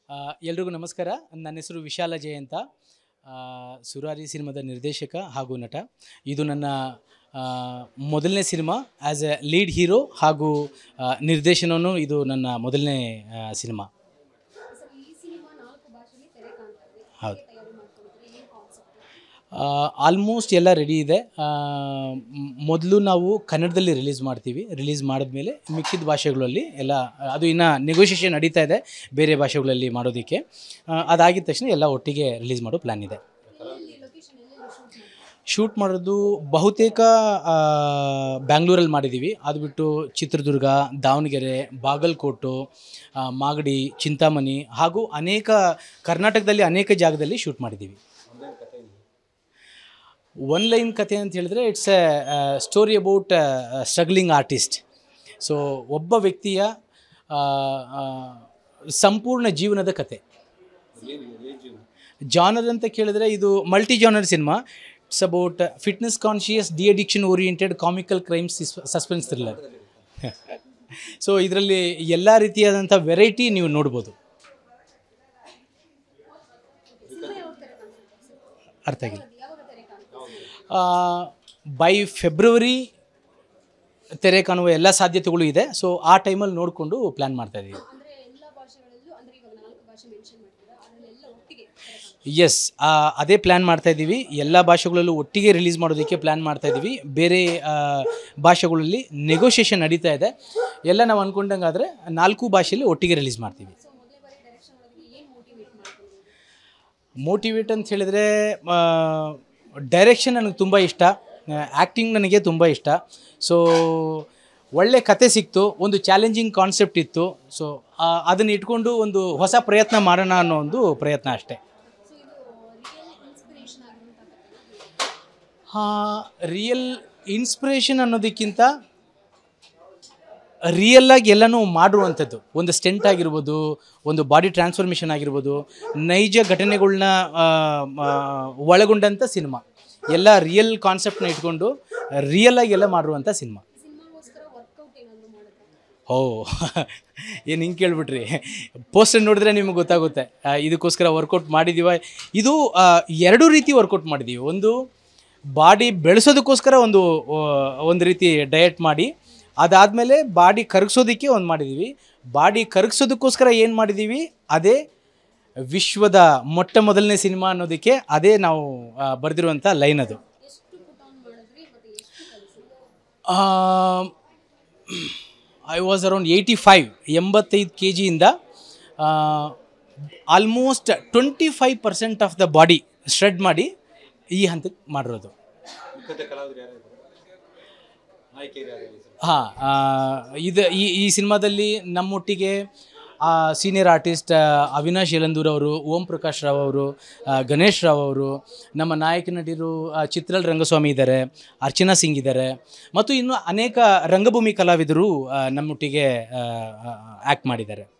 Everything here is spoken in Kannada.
ಆ, ಎಲ್ರಿಗೂ ನಮಸ್ಕಾರ ನನ್ನ ಹೆಸರು ವಿಶಾಲ ಜಯ ಅಂತ ಆ, ಸುರಾರಿ ಸಿನಿಮಾದ ನಿರ್ದೇಶಕ ಹಾಗೂ ನಟ ಇದು ನನ್ನ ಆ, ಮೊದಲನೇ cinema as a lead hero ಹಾಗೂ ಆ, ನಿರ್ದೇಶನವೂ ಇದು ನನ್ನ ಮೊದಲನೇ ಆ, ಸಿನಿಮಾ ಸರ್ ಈ ಸಿನಿಮಾ ನಾಲ್ಕು ಭಾಷೆಯಲ್ಲಿ ತೆರೆ ಕಾಣ್ತಾ ಇದೆ ಹೌದು ಹೇಗೆ ತಯಾರಿ ಮಾಡ್ಕೊಂಡಿದ್ರಿ ಏನು ಕಾನ್ಸೆಪ್ಟ್ ಆಲ್ಮೋಸ್ಟ್ ಎಲ್ಲ ರೆಡಿ ಇದೆ ಮೊದಲು ನಾವು ಕನ್ನಡದಲ್ಲಿ ರಿಲೀಸ್ ಮಾಡ್ತೀವಿ ರಿಲೀಸ್ ಮಾಡಿದ್ಮೇಲೆ ಮಿಕ್ಕಿದ ಭಾಷೆಗಳಲ್ಲಿ ಎಲ್ಲ ಅದು ಇನ್ನು ನೆಗೋಷಿಯೇಷನ್ ನಡೀತಾ ಇದೆ ಬೇರೆ ಭಾಷೆಗಳಲ್ಲಿ ಮಾಡೋದಕ್ಕೆ ಆ, ಅದಾಗಿದ ತಕ್ಷಣ ಎಲ್ಲ ಒಟ್ಟಿಗೆ ರಿಲೀಸ್ ಮಾಡೋ ಪ್ಲ್ಯಾನ್ ಇದೆ ಎಲ್ಲೆಲ್ಲಿ ಲೊಕೇಶನ್ ಎಲ್ಲೆಲ್ಲಿ ಶೂಟ್ ಮಾಡಿ ಶೂಟ್ ಮಾಡೋದು ಬಹುತೇಕ ಆ, ಬ್ಯಾಂಗ್ಳೂರಲ್ಲಿ ಮಾಡಿದ್ದೀವಿ ಅದು ಬಿಟ್ಟು ಚಿತ್ರದುರ್ಗ ದಾವಣಗೆರೆ ಬಾಗಲಕೋಟು ಆ, ಮಾಗಡಿ ಚಿಂತಾಮಣಿ ಹಾಗೂ ಅನೇಕ ಕರ್ನಾಟಕದಲ್ಲಿ ಅನೇಕ ಜಾಗದಲ್ಲಿ ಶೂಟ್ ಮಾಡಿದ್ದೀವಿ ಒನ್ ಲೈನ್ ಕತೆ ಅಂತ ಹೇಳಿದ್ರೆ it's a story about struggling artist so ಒಬ್ಬ ವ್ಯಕ್ತಿಯ ಆ, ಆ, ಸಂಪೂರ್ಣ ಜೀವನದ ಕತೆ ಜಾನರ್ ಅಂತ ಕೇಳಿದ್ರೆ ಇದು multi genre cinema it's about fitness conscious de addiction oriented comical crimes suspense thriller so ಇದರಲ್ಲಿ ಎಲ್ಲ ರೀತಿಯಾದಂಥ ವೆರೈಟಿ ನೀವು ನೋಡ್ಬೋದು ಸಿನಿಮಾ ಯಾವಾಗ ತೆರೆ ಕಾಣ್ತಾ ಸರ್ ಅರ್ಥ ಆಗಿಲ್ಲ ಯಾವಾಗ ತೆರೆ ಕಾಣ್ತಾ ಬೈ ಫೆಬ್ರವರಿ ತೆರೆ ಕಾಣುವ ಎಲ್ಲ ಸಾಧ್ಯತೆಗಳು ಇದೆ ಸೊ ಆ ಟೈಮಲ್ಲಿ ನೋಡಿಕೊಂಡು ಪ್ಲ್ಯಾನ್ ಮಾಡ್ತಾ ಇದ್ದೀವಿ ಅಂದ್ರೆ ಎಲ್ಲ ಭಾಷೆಗಳಲ್ಲೂ ಅಂದ್ರೆ ಇವಾಗ ನಾಲ್ಕು ಭಾಷೆ ಮೆನ್ಷನ್ ಮಾಡ್ತೀರಾ ಅದರಲ್ಲೆಲ್ಲ ಒಟ್ಟಿಗೆ ತೆರೆ ಕಾಣ್ತಾ ಎಸ್ ಅದೇ ಪ್ಲ್ಯಾನ್ ಮಾಡ್ತಾ ಇದ್ದೀವಿ ಎಲ್ಲ ಭಾಷೆಗಳಲ್ಲೂ ಒಟ್ಟಿಗೆ ರಿಲೀಸ್ ಮಾಡೋದಕ್ಕೆ ಪ್ಲ್ಯಾನ್ ಮಾಡ್ತಾ ಇದ್ದೀವಿ ಬೇರೆ ಆ, ಭಾಷೆಗಳಲ್ಲಿ ನೆಗೋಷಿಯೇಷನ್ ನಡೀತಾ ಇದೆ ಎಲ್ಲ ನಾವು ಅಂದ್ಕೊಂಡಂಗಾದರೆ ನಾಲ್ಕು ಭಾಷೆಯಲ್ಲಿ ಒಟ್ಟಿಗೆ ರಿಲೀಸ್ ಮಾಡ್ತೀವಿ ಸೊ ಮೊದಲೇ ಬಾರಿ ಡೈರೆಕ್ಷನ್ ಮಾಡೋದಕ್ಕೆ ಏನು ಮೋಟಿವೇಟ್ ಮಾಡ್ಕೊಂಡು ಮೋಟಿವೇಟ್ ಅಂತ ಹೇಳಿದರೆ ಡೈರೆಕ್ಷನ್ ನನಗೆ ತುಂಬ ಇಷ್ಟ ಆ್ಯಕ್ಟಿಂಗ್ ನನಗೆ ತುಂಬ ಇಷ್ಟ ಸೊ ಒಳ್ಳೆ ಕತೆ ಸಿಕ್ತು ಒಂದು ಚಾಲೆಂಜಿಂಗ್ ಕಾನ್ಸೆಪ್ಟ್ ಇತ್ತು ಸೊ ಅದನ್ನು ಇಟ್ಕೊಂಡು ಒಂದು ಹೊಸ ಪ್ರಯತ್ನ ಮಾಡೋಣ ಅನ್ನೋ ಒಂದು ಪ್ರಯತ್ನ ಅಷ್ಟೇ ಸೊ ಇದು ರಿಯಲ್ ಇನ್ಸ್ಪಿರೇಷನ್ ಆಗಿರುವಂಥ ಕಥೆ ರಿಯಲ್ ಇನ್ಸ್ಪಿರೇಷನ್ ಅನ್ನೋದಕ್ಕಿಂತ ರಿಯಲ್ಲಾಗಿ ಎಲ್ಲನೂ ಮಾಡುವಂಥದ್ದು ಒಂದು ಸ್ಟೆಂಟ್ ಆಗಿರ್ಬೋದು ಒಂದು ಬಾಡಿ ಟ್ರಾನ್ಸ್ಫಾರ್ಮೇಷನ್ ಆಗಿರ್ಬೋದು ನೈಜ ಘಟನೆಗಳ್ನ ಆ, ಆ, ಒಳಗೊಂಡಂಥ ಸಿನಿಮಾ ಎಲ್ಲ ರಿಯಲ್ ಕಾನ್ಸೆಪ್ಟ್ನ ಇಟ್ಕೊಂಡು ರಿಯಲ್ಲಾಗಿ ಎಲ್ಲ ಮಾಡಿರುವಂಥ ಸಿನಿಮಾ ಸಿನಿಮಾಗೋಸ್ಕರ ವರ್ಕೌಟ್ ಏನಾದರೂ ಮಾಡಿದ್ರೆ ಓ ಏನು ಹಿಂಗೆ ಕೇಳ್ಬಿಟ್ರಿ ಪೋಸ್ಟರ್ ನೋಡಿದ್ರೆ ನಿಮಗೆ ಗೊತ್ತಾಗುತ್ತೆ ಆ, ಇದಕ್ಕೋಸ್ಕರ ವರ್ಕೌಟ್ ಮಾಡಿದ್ದೀವ ಇದು ಆ, ಎರಡೂ ರೀತಿ ವರ್ಕೌಟ್ ಮಾಡಿದ್ದೀವಿ ಒಂದು ಬಾಡಿ ಬೆಳೆಸೋದಕ್ಕೋಸ್ಕರ ಒಂದು ಆ, ಒಂದು ರೀತಿ ಡಯಟ್ ಮಾಡಿ ಅದಾದಮೇಲೆ ಬಾಡಿ ಕರಗಿಸೋದಕ್ಕೆ ಒಂದು ಮಾಡಿದ್ದೀವಿ ಬಾಡಿ ಕರಗಿಸೋದಕ್ಕೋಸ್ಕರ ಏನು ಮಾಡಿದ್ದೀವಿ ಅದೇ ವಿಶ್ವದ ಮೊಟ್ಟ ಮೊದಲನೇ ಸಿನಿಮಾ ಅನ್ನೋದಕ್ಕೆ ಅದೇ ನಾವು ಬರೆದಿರುವಂಥ ಲೈನ್ ಅದು ಎಷ್ಟು ಪುಟ್ ಆನ್ ಮಾಡಿದ್ರಿ ಮತ್ತು ಎಷ್ಟು ಕಲಿಸಿದ್ರಿ I was around eighty five ಎಂಬತ್ತೈದು ಕೆ ಜಿಯಿಂದ almost twenty five percent of the body shred ಮಾಡಿ ಈ ಹಂತಕ್ಕೆ ಮಾಡಿರೋದು ಹಾಂ ಇದು ಈ ಈ ಸಿನಿಮಾದಲ್ಲಿ ನಮ್ಮೊಟ್ಟಿಗೆ ಸೀನಿಯರ್ ಆರ್ಟಿಸ್ಟ್ ಅವಿನಾಶ್ ಯಲಂದೂರ್ ಅವರು ಓಂ ಪ್ರಕಾಶ್ ರಾವ್ ಅವರು ಆ, ಗಣೇಶ್ ರಾವ್ ಅವರು ನಮ್ಮ ನಾಯಕ ನಟಿಯರು ಆ, ಚಿತ್ರಲ್ ರಂಗಸ್ವಾಮಿ ಇದ್ದಾರೆ ಅರ್ಚನಾ ಸಿಂಗ್ ಇದ್ದಾರೆ ಮತ್ತು ಇನ್ನು ಅನೇಕ ರಂಗಭೂಮಿ ಕಲಾವಿದರು ಆ, ನಮ್ಮೊಟ್ಟಿಗೆ ಆ್ಯಕ್ಟ್ ಮಾಡಿದ್ದಾರೆ